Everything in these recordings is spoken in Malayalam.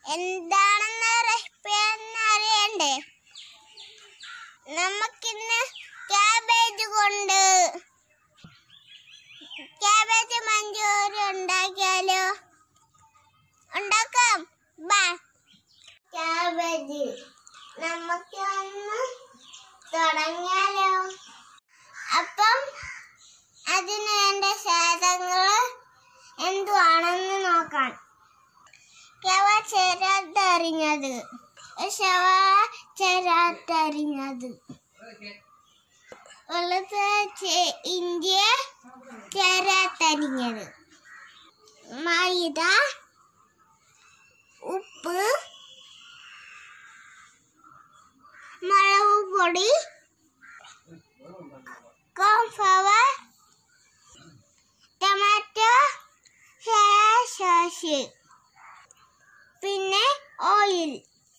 എന്താണെന്ന് റെസിപ്പി എന്ന് അറിയണ്ടേ നമുക്കിന്ന് ക്യാബേജ് കൊണ്ട് ക്യാബേജ് മഞ്ചൂരി ഉണ്ടാക്കിയാലോ ഉണ്ടാക്കാം ബാ ക്യാബേജ് നമുക്ക് ഒന്ന് തുടങ്ങിയാലോ അപ്പം അതിന് വേണ്ട സാധനങ്ങൾ എന്തുവാണെന്ന് നോക്കാം ശവ ചേരാത്തറിഞ്ഞത് ശവ ചേരാത്തറിഞ്ഞത് വെളുത്ത ചെ- ഇഞ്ചി ചേരാത്തരിഞ്ഞത് മൈദ ഉപ്പ് മുളക് പൊടി കോൺഫ്ലവർ ടൊമാറ്റോ സോയ സോസ് പിന്നെ ഓയിൽ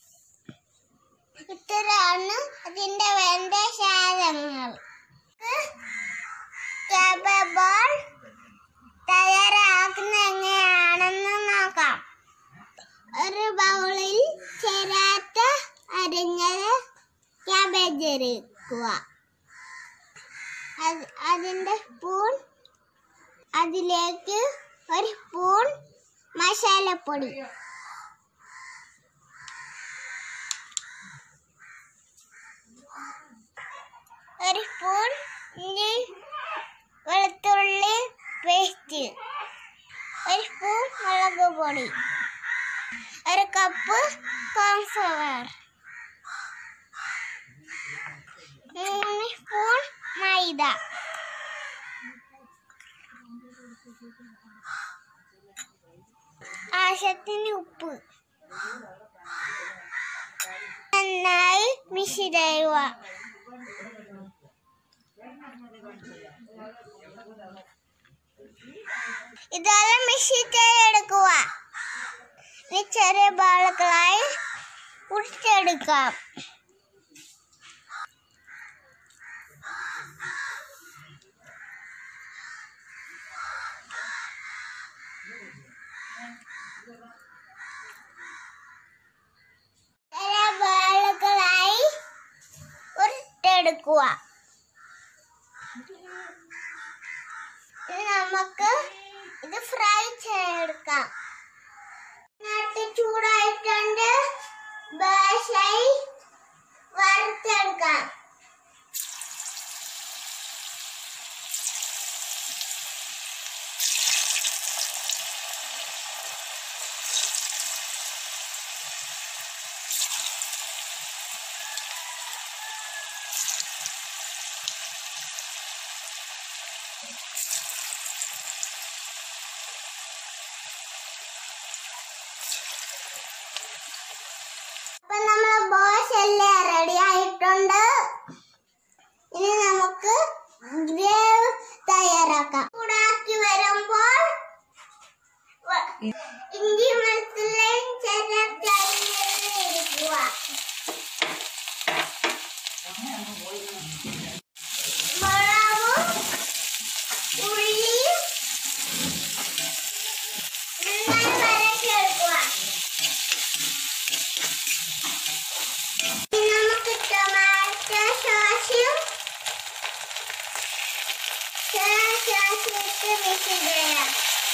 ഇത്രയാണ് അതിന്റെ വേണ്ട സാധനങ്ങൾ ബോൾ തയ്യാറാക്കുന്ന എങ്ങനെയാണെന്ന് നോക്കാം ഒരു ബൗളിൽ ചേരാത്ത അരിഞ്ഞത് ക്യാബേജ് എടുക്കുക അത് അതിൻ്റെ സ്പൂൺ അതിലേക്ക് ഒരു സ്പൂൺ മസാലപ്പൊടി ഒരു സ്പൂൺ ഇഞ്ചി വെളുത്തുള്ളി പേസ്റ്റ് ഒരു സ്പൂൺ മുളക് പൊടി ഒരു കപ്പ് കോൺഫ്ലവർ മൂന്ന് സ്പൂൺ മൈദ ആവശ്യത്തിന് ഉപ്പ് നന്നായി മിക്സ് ചെയ്യുക ഇതെല്ലാം മിക്സ് ചെയ്തെടുക്കുക ഇനി ചെറിയ ബാളുകളായി ഉടിച്ചെടുക്കാം ചെറിയ ബാളുകളായി ഉരുട്ടെടുക്കുക ഇനി നമുക്ക് ഇത് ഫ്രൈ ചെയ്തെടുക്കാം ഇതിനകത്ത് ചൂടായിട്ടുണ്ട് ബാഷായി വറുത്തെടുക്കാം അപ്പൊ നമ്മളെ ബോസ് എല്ലാം റെഡി ആയിട്ടുണ്ട് ഇനി നമുക്ക് ഗ്രേവ് തയ്യാറാക്കാം ചൂടാക്കി വരുമ്പോൾ വ- ഇഞ്ചി വെളുത്തുള്ളിയും ചെറുതായിരിക്കുക മുളകും ഉള്ളിയും നന്നായി വരച്ചെടുക്കുക ഇനി നമുക്ക് ടൊമാറ്റോ സോസും സോയ സോസും ഇട്ട് മിക്സ് ചെയ്യാം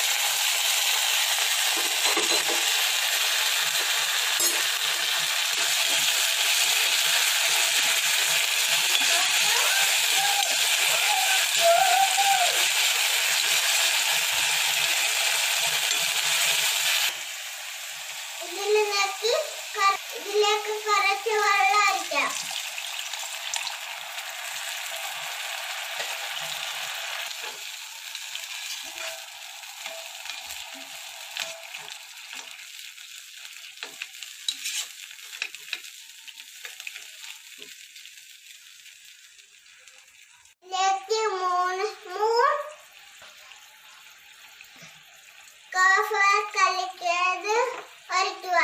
ഇതിലേക്ക് കറ- ഇതിലേക്ക് കുറച്ച് വെള്ളം ഒഴിക്കാം ഇതിലേക്ക് മൂന്ന് സ്പൂൺ കോഫി കലക്കിയത് ഒഴിക്കുക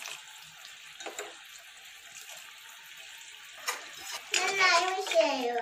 നന്നായി മിക്സ് ചെയ്യുക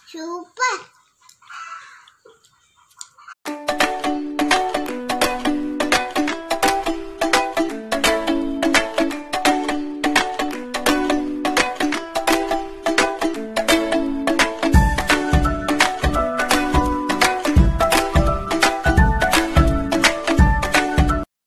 സൂപ്പർ